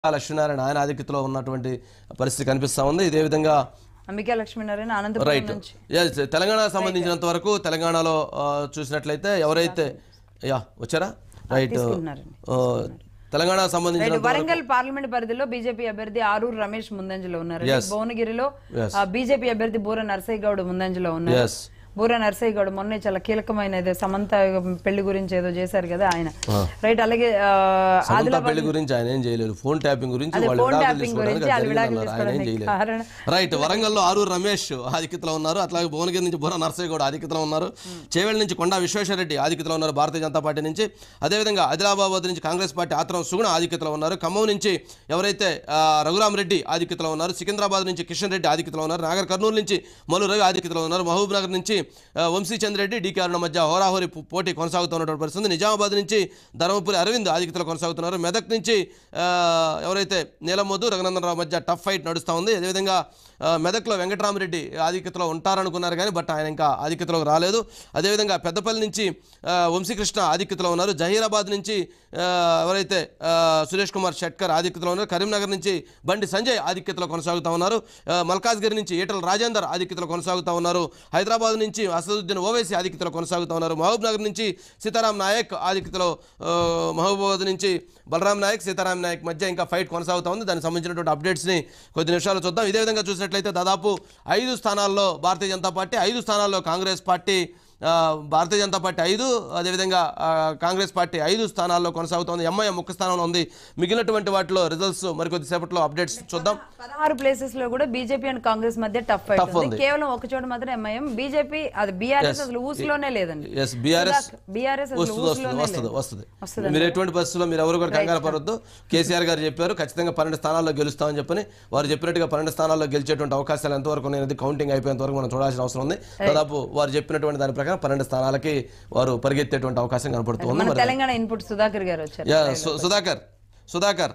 లక్ష్మీనారాయణ ఆయన ఆధిక్యతలో ఉన్నటువంటి పరిస్థితి కనిపిస్తా ఉంది ఇదే విధంగా అంబికా లక్ష్మీనారాయణ అనంతపురం రైట్ నుంచి Yes, తెలంగాణకు సంబంధించినంత వరకు తెలంగాణలో ఆ, చూసినట్లయితే ఎవరైతే యా వచ్చారా రైట్ తీసుకుంటున్నారండి. ఆ, తెలంగాణకు రైట్ సంబంధించిన వరంగల్ పార్లమెంట్ పరిధిలో బీజేపీ అభ్యర్థి ఆరూరు రమేష్ ముందంజలో ఉన్నారు Yes. భువనగిరిలో Yes. బీజేపీ అభ్యర్థి బూర నర్సయ్య గౌడ్ ముందంజలో ఉన్నారు ఎస్ బూర నర్సయ్య గౌడ్ మొన్నే చాలా కీలకమైన ఏదో సమంత పెళ్లి గురించి ఏదో చేశారు కదా ఆయన రైట్ అలాగే ఆ, సమంత ఆదిలాబాద్ పెళ్లి గురించి ఆయన ఏం చేయలేదు ఫోన్ ట్యాపింగ్ గురించి అదే వాళ్ళు ఫోన్ విడాకులు ట్యాపింగ్ తీసుకోవడానికి గురించి వాళ్ళు అది విడాకులు జరిగిందన్నారు. ఆయన ఏం తీసుకోవడానికి చేయలేదు కారణం రైట్ వరంగల్లో ఆరూరు రమేష్ ఆధిక్యతలో ఉన్నారు అట్లాగే భువనగిరి నుంచి బుర్ర నర్సయ్య కూడా ఆధిక్యతలో ఉన్నారు చేవెళ్ళ నుంచి కొండా విశ్వేశ్వరరెడ్డి ఆధిక్యతలో ఉన్నారు భారతీయ జనతా పార్టీ నుంచి అదేవిధంగా ఆదిలాబాద్ నుంచి కాంగ్రెస్ పార్టీ ఆత్రం సుగుణ ఆధిక్యతలో ఉన్నారు ఖమ్మం నుంచి ఎవరైతే ఆ, రఘురామ్ రెడ్డి ఆధిక్యతలో ఉన్నారు సికింద్రాబాద్ నుంచి కిషన్ రెడ్డి ఆధిక్యతలో ఉన్నారు నాగర్ కర్నూలు నుంచి మల్లు రవి ఆధిక్యతలో ఉన్నారు మహబూబ్ నగర్ నుంచి ఆ, వంశీచంద్ రెడ్డి డీకే అరుణ మధ్య హోరాహోరీ పో- పోటీ కొనసాగుతున్నటువంటి పరిస్థితి ఉంది. నిజామాబాద్ నుంచి ధర్మపురి అరవింద్ ఆధిక్యతలో కొనసాగుతున్నారు మెదక్ నుంచి ఆ, ఎవరైతే నీలమోదు రఘునందనరావు మధ్య టఫ్ ఫైట్ నడుస్తూ ఉంది అదేవిధంగా ఆ, మెదక్లో వెంకటరామరెడ్డి ఆధిక్యతలో ఉంటారనుకున్నారు కానీ బట్ ఆయన ఇంకా ఆధిక్యతలోకి రాలేదు అదేవిధంగా పెద్దపల్లి నుంచి ఆ, వంశీకృష్ణ ఆధిక్యతలో ఉన్నారు జహీరాబాద్ నుంచి ఆ, ఎవరైతే ఆ, సురేష్ కుమార్ షెట్కర్ ఆధిక్యతలో ఉన్నారు కరీంనగర్ నుంచి బండి సంజయ్ ఆధిక్యతలో కొనసాగుతూ ఉన్నారు ఆ, మల్కాజ్గిరి నుంచి ఈటల రాజేందర్ ఆధిక్యతలో కొనసాగుతూ ఉన్నారు హైదరాబాద్ నుంచి అసదుద్దీన్ ఓవైసీ ఆధిక్యతలో కొనసాగుతూ ఉన్నారు మహబూబ్ నగర్ నుంచి సీతారాం నాయక్ ఆధిక్యతలో ఆ, మహబూబాబాద్ నుంచి బలరాం నాయక్ సీతారాం నాయక్ మధ్య ఇంకా ఫైట్ కొనసాగుతూ ఉంది దానికి సంబంధించినటువంటి అప్డేట్స్ని కొద్ది నిమిషాలు చూద్దాం ఇదే విధంగా చూసినట్లయితే దాదాపు ఐదు స్థానాల్లో భారతీయ జనతా పార్టీ ఐదు స్థానాల్లో కాంగ్రెస్ పార్టీ ఆ, భారతీయ జనతా పార్టీ ఐదు అదేవిధంగా ఆ, కాంగ్రెస్ పార్టీ ఐదు స్థానాల్లో కొనసాగుతోంది ఎంఐఎం ముఖ్య స్థానంలో ఉంది మిగిలినటువంటి వాటిలో రిజల్ట్స్ మరికొద్ది సేపట్లో అప్డేట్స్ చూద్దాం పదహారు ప్లేసెస్ లో కూడా బీజేపీ అండ్ కాంగ్రెస్ మధ్య టఫ్ ఫైట్ Tough ఉంది ఉంది. కేవలం ఒక చోట మాత్రం ఎంఐఎం బీజేపీ అది బీఆర్ఎస్ అసలు ఊసులోనే లేదండి ఎస్ బీఆర్ఎస్ బీఆర్ఎస్ అసలు వస్తుంది వస్తుంది ఊసులోనే వస్తుంది లేదు వస్తుంది వస్తుందండి. మీరు ఎటువంటి పరిస్థితుల్లో మీరు ఎవరు కూడా కంగారు పడొద్దు కేసీఆర్ గారు చెప్పారు ఖచ్చితంగా పన్నెండు స్థానాల్లో గెలుస్తామని చెప్పని వారు చెప్పినట్టుగా పన్నెండు స్థానాల్లో గెలిచేటువంటి అవకాశాలు ఎంతవరకు అనేది కౌంటింగ్ అయిపోయేంత వరకు మనం చూడాల్సిన అవసరం ఉంది దాదాపు వారు చెప్పినటువంటి దాని ప్రకారం పన్నెండు స్థానాలకి వారు పరిగెత్తేటువంటి అవకాశం కనపడుతుంది మన మరి తెలంగాణ ఇన్పుట్ సుధాకర్ గారు వచ్చారు యా సు- Sudhakar Sudhakar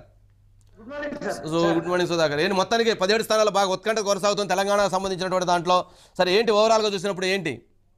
so good morning Sudhakar ఏంటి మొత్తానికి పదిహేడు స్థానాలు బాగా ఉత్కంఠ కొనసాగుతుంది తెలంగాణకు సంబంధించినటువంటి దాంట్లో సరే ఏంటి ఓవరాల్ గా చూసినప్పుడు ఏంటి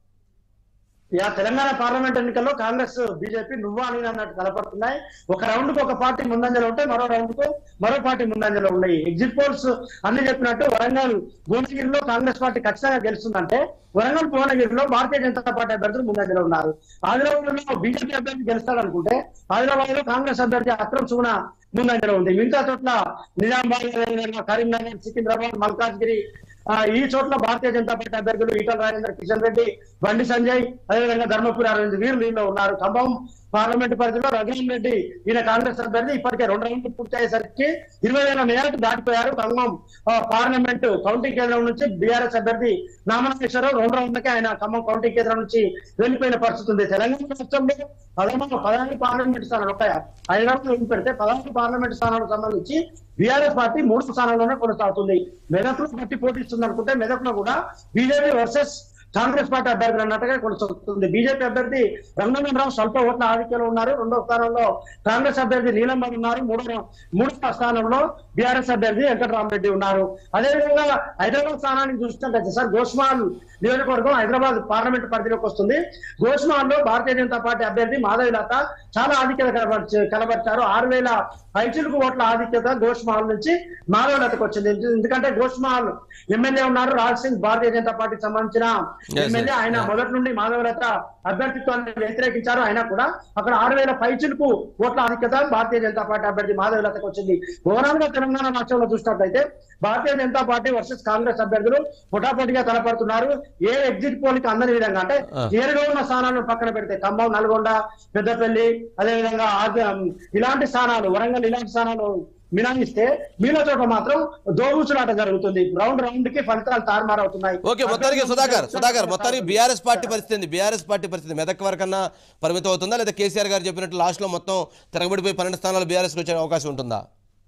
యా తెలంగాణ పార్లమెంట్ ఎన్నికల్లో కాంగ్రెస్ బీజేపీ నువ్వా అని అన్నట్టు కనపడుతున్నాయి ఒక రౌండ్ కు ఒక పార్టీ ముందంజలో ఉంటే మరో రౌండ్ కు మరో పార్టీ ముందంజలో ఉన్నాయి ఎగ్జిట్ పోల్స్ అన్ని చెప్పినట్టు వరంగల్ భువనగిరిలో కాంగ్రెస్ పార్టీ ఖచ్చితంగా గెలుస్తుందంటే వరంగల్ భువనగిరిలో భారతీయ జనతా పార్టీ అభ్యర్థులు ముందంజలో ఉన్నారు ఆదిలాబాద్ లో బీజేపీ అభ్యర్థి గెలుస్తాడనుకుంటే ఆదిలాబాద్ లో కాంగ్రెస్ అభ్యర్థి అక్రమ్ సుగుణ ముందంజలో ఉంది మిగతా చోట్ల నిజామాబాద్ అదేవిధంగా కరీంనగర్ సికింద్రాబాద్ మల్కాజ్గిరి ఆ, ఈ చోట్ల భారతీయ జనతా పార్టీ అభ్యర్థులు ఈటల రాజేందర్ కిషన్ రెడ్డి బండి సంజయ్ అదేవిధంగా ధర్మపురి అరవింద్ వీరు దీనిలో ఉన్నారు ఖమ్మం పార్లమెంట్ పరిధిలో రఘురాం రెడ్డి ఈయన కాంగ్రెస్ అభ్యర్థి ఇప్పటికే రెండు రౌండ్లు పూర్తి అయ్యేసరికి ఇరవై వేల మేరకు దాటిపోయారు ఖమ్మం ఆ, పార్లమెంట్ కౌంటింగ్ కేంద్రం నుంచి బీఆర్ఎస్ అభ్యర్థి నామనాగేశ్వరరావు రెండు రౌండ్లకే ఆయన ఖమ్మం కౌంటింగ్ కేంద్రం నుంచి వెళ్ళిపోయిన పరిస్థితి ఉంది తెలంగాణ రాష్ట్రంలో పదమూడు పదహారు పార్లమెంట్ స్థానాలు ఉంటాయి హైదరాబాద్ వదిలి పెడితే పదహారు పార్లమెంట్ స్థానాలకు సంబంధించి బీఆర్ఎస్ పార్టీ మూడు స్థానాల్లోనే కొనసాగుతుంది మెదక్లో పార్టీ పోటీస్తుంది అనుకుంటే మెదక్లో కూడా బీజేపీ వర్సెస్ కాంగ్రెస్ పార్టీ అభ్యర్థులు అన్నట్టుగా కొనసాగుతుంది బీజేపీ అభ్యర్థి రంగనాథరావు స్వల్ప ఓట్ల ఆధిక్యంలో ఉన్నారు రెండో స్థానంలో కాంగ్రెస్ అభ్యర్థి నీలంబర్ ఉన్నారు మూడో మూడో స్థానంలో బీఆర్ఎస్ అభ్యర్థి వెంకటరామరెడ్డి ఉన్నారు అదేవిధంగా హైదరాబాద్ స్థానానికి చూసినట్లయితే సార్ గోస్మాల్ నియోజకవర్గం హైదరాబాద్ పార్లమెంట్ పరిధిలోకి వస్తుంది గోస్మాల్ లో భారతీయ జనతా పార్టీ అభ్యర్థి మాధవి లత చాలా ఆధిక్యత కనబర్చ కనబర్చారు ఆరు వేల పైచిలుకు ఓట్ల ఆధిక్యత గోష్మాల్ నుంచి మాధవ్ లతకు వచ్చింది ఎందుకంటే గోష్మాల్ ఎమ్మెల్యే ఉన్నారు రాజ్ సింగ్ భారతీయ జనతా పార్టీకి సంబంధించిన Yes, ఎమ్మెల్యే yes. ఆయన Yeah. మొదటి నుండి మాధవలత అభ్యర్థిత్వాన్ని వ్యతిరేకించారు అయినా కూడా అక్కడ ఆరు వేల పైచులకు ఓట్ల ఆధిక్యత భారతీయ జనతా పార్టీ అభ్యర్థి మాధవలతకు వచ్చింది ఓవరాల్ గా తెలంగాణ రాష్ట్రంలో చూసినట్లయితే భారతీయ జనతా పార్టీ వర్సెస్ కాంగ్రెస్ అభ్యర్థులు పొటాపోటీగా తలపడుతున్నారు ఏ ఎగ్జిట్ పోల్ కి అందని విధంగా అంటే Ah. ఏరుగా ఉన్న స్థానాలను పక్కన పెడితే ఖమ్మం నల్గొండ పెద్దపల్లి అదేవిధంగా ఆది- ఇలాంటి స్థానాలు వరంగల్ ఇలాంటి స్థానాలు మినాయిస్తే మీలో చోట మాత్రం దోబూచులాట జరుగుతుంది రౌండ్ రౌండ్ కి ఫలితాలు తారుమారవుతున్నాయి ఓకే మొత్తానికి సుధాకర్ సుధాకర్ మొత్తానికి బీఆర్ఎస్ పార్టీ పరిస్థితి ఏంది బీఆర్ఎస్ పార్టీ పరిస్థితి మెదక్ వరకన్నా పరిమితం అవుతుందా లేదా కేసీఆర్ గారు చెప్పినట్టు లాస్ట్ లో మొత్తం తిరగబడిపోయి పన్నెండు స్థానాలు బీఆర్ఎస్ వచ్చే అవకాశం ఉంటుందా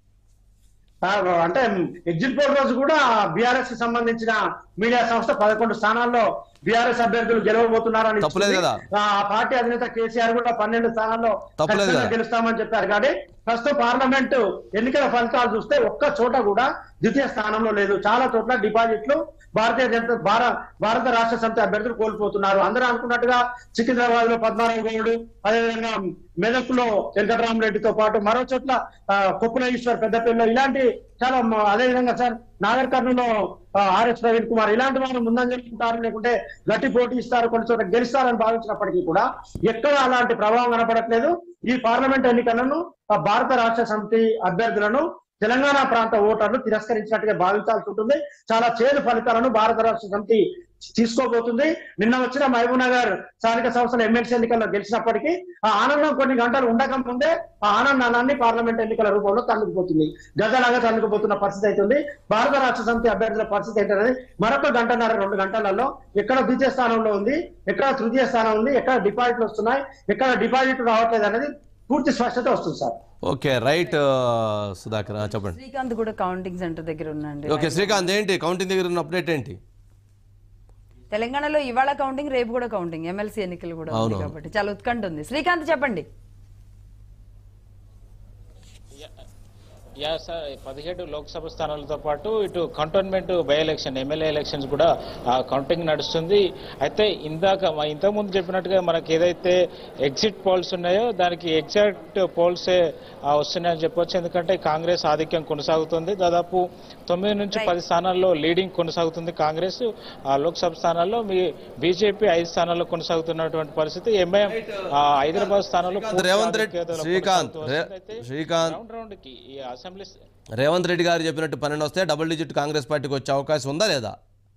ఆ, అంటే ఎగ్జిట్ పోల్ రోజు కూడా బీఆర్ఎస్ కి సంబంధించిన మీడియా సంస్థ పదకొండు స్థానాల్లో బీఆర్ఎస్ అభ్యర్థులు గెలవబోతున్నారని తప్పులేదు ఇస్తుంది. కదా. ఆ పార్టీ అధినేత కేసీఆర్ కూడా పన్నెండు స్థానాల్లో తప్పులేదు ఖచ్చితంగా కదా. గెలుస్తామని చెప్పారు కానీ ప్రస్తుతం పార్లమెంట్ ఎన్నికల ఫలితాలు చూస్తే ఒక్క చోట కూడా ద్వితీయ స్థానంలో లేదు చాలా చోట్ల డిపాజిట్లు భారతీయ జనతా భారత భారత రాష్ట్ర సమితి అభ్యర్థులు కోల్పోతున్నారు అందరూ అనుకున్నట్టుగా సికింద్రాబాద్ లో పద్మారావు గౌడ్ అదేవిధంగా మెదక్లో వెంకటరామరెడ్డితో పాటు మరో చోట్ల ఆ, కొప్పుల ఈశ్వర్ పెద్దపల్లిలో ఇలాంటి చాలా మ- అదేవిధంగా సార్ నాగర్ కర్నూలులో ఆర్ఎస్ ప్రవీణ్ కుమార్ ఇలాంటి వారు ముందంజలుంటారు లేకుంటే గట్టి పోటీ ఇస్తారు కొన్ని చోట్ల గెలుస్తారని భావించినప్పటికీ కూడా ఎక్కడ అలాంటి ప్రభావం కనపడట్లేదు ఈ పార్లమెంట్ ఎన్నికలను ఆ భారత రాష్ట్ర సమితి అభ్యర్థులను తెలంగాణ ప్రాంత ఓటర్లు తిరస్కరించినట్టుగా భావించాల్సి ఉంటుంది చాలా చేదు ఫలితాలను భారత రాష్ట్ర సమితి తీసుకోబోతుంది నిన్న వచ్చిన మహబూబ్ నగర్ స్థానిక సంస్థల ఎమ్మెల్సీ ఎన్నికల్లో గెలిచినప్పటికీ ఆ ఆనందం కొన్ని గంటలు ఉండక ముందే ఆ ఆనందాన్ని పార్లమెంట్ ఎన్నికల రూపంలో తన్నుకుపోతుంది గదలాగా తన్నుకుపోతున్న పరిస్థితి అవుతుంది భారత రాష్ట్ర సమితి అభ్యర్థుల పరిస్థితి ఏంటనేది మరొక గంటన్నర రెండు గంటలలో ఎక్కడ ద్వితీయ స్థానంలో ఉంది ఎక్కడ తృతీయ స్థానం ఉంది ఎక్కడ డిపాజిట్లు వస్తున్నాయి ఎక్కడ డిపాజిట్లు రావట్లేదు అనేది పూర్తి స్పష్టత వస్తుంది సార్ ఓకే రైట్ సుధాకర్ ఆ, చెప్పండి శ్రీకాంత్ కూడా కౌంటింగ్ సెంటర్ దగ్గర ఉన్నాండి ఓకే శ్రీకాంత్ ఏంటి కౌంటింగ్ దగ్గర ఉన్న అప్డేట్ ఏంటి తెలంగాణలో ఇవాళ కౌంటింగ్ రేపు కూడా కౌంటింగ్ ఎమ్మెల్సీ ఎన్నికలు కూడా ఉంది అవును. కాబట్టి చాలా ఉత్కంఠ ఉంది శ్రీకాంత్ చెప్పండి యా సార్ పదిహేడు లోక్సభ స్థానాలతో పాటు ఇటు cantonment by election MLA elections కూడా ఆ, కౌంటింగ్ నడుస్తుంది అయితే ఇందాక మ- ఇంతకుముందు చెప్పినట్టుగా మనకి ఏదైతే ఎగ్జిట్ పోల్స్ ఉన్నాయో దానికి ఎగ్జాక్ట్ పోల్సే ఆ, వస్తున్నాయని చెప్పొచ్చు ఎందుకంటే కాంగ్రెస్ ఆధిక్యం కొనసాగుతుంది దాదాపు తొమ్మిది నుంచి Right. పది స్థానాల్లో లీడింగ్ కొనసాగుతుంది కాంగ్రెస్ ఆ లోక్సభ స్థానాల్లో మీ బీజేపీ ఐదు స్థానాల్లో కొనసాగుతున్నటువంటి పరిస్థితి ఎంఐఎం హైదరాబాద్ స్థానంలో శ్రీకాంత్, పూర్తి రేవంత్ రెడ్డి- ఆధిక్యతలో శ్రీకాంత్, కొనసాగుతూ రే- వస్తుంది. అయితే శ్రీకాంత్. రౌండ్ రౌండ్ కి ఈ అసెంబ్లీ రేవంత్ రెడ్డి గారు చెప్పినట్టు పన్నెండు వస్తే డబుల్ డిజిట్ కాంగ్రెస్ పార్టీకి వచ్చే అవకాశం ఉందా లేదా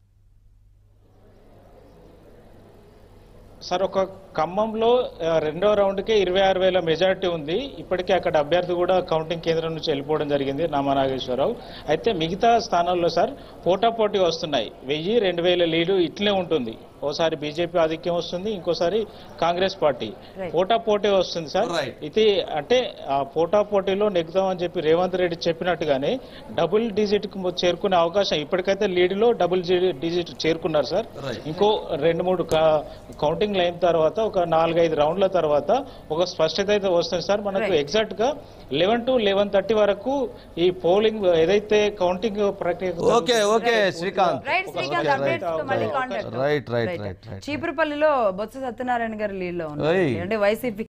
సార్ ఒక ఖమ్మంలో ఆ, రెండో రౌండ్కే ఇరవై ఆరు వేల మెజారిటీ ఉంది ఇప్పటికే అక్కడ అభ్యర్థి కూడా కౌంటింగ్ కేంద్రం నుంచి వెళ్ళిపోవడం జరిగింది నామనాగేశ్వరరావు అయితే మిగతా స్థానాల్లో సార్ పోటాపోటీ వస్తున్నాయి వెయ్యి రెండు వేల లీడు ఇట్లే ఉంటుంది ఓసారి బీజేపీ ఆధిక్యం వస్తుంది ఇంకోసారి కాంగ్రెస్ పార్టీ Right. పోటాపోటీ వస్తుంది సార్ Right. ఇది అంటే ఆ పోటాపోటీలో నెగ్గుదామని చెప్పి రేవంత్ రెడ్డి చెప్పినట్టుగానే డబుల్ డిజిట్ కు చేరుకునే అవకాశం ఇప్పటికైతే లీడ్లో డబుల్ డిజిట్ చేరుకున్నారు సార్ Right. ఇంకో రెండు మూడు కా- కౌంటింగ్ అయిన తర్వాత ఒక నాలుగైదు రౌండ్ల తర్వాత ఒక స్పష్టత అయితే వస్తుంది సార్ మనకు Right. ఎగ్జాక్ట్ గా లెవెన్ టు లెవెన్ థర్టీ వరకు ఈ పోలింగ్ ఏదైతే కౌంటింగ్ ప్రక్రియ okay okay Srikanth right Srikanth Okay, updates right. తో మళ్ళీ contact right right right right చీపురుపల్లిలో బొత్స సత్యనారాయణ గారు లీడ్ లో ఉన్నారు ఓయ్. అంటే వైసీపీ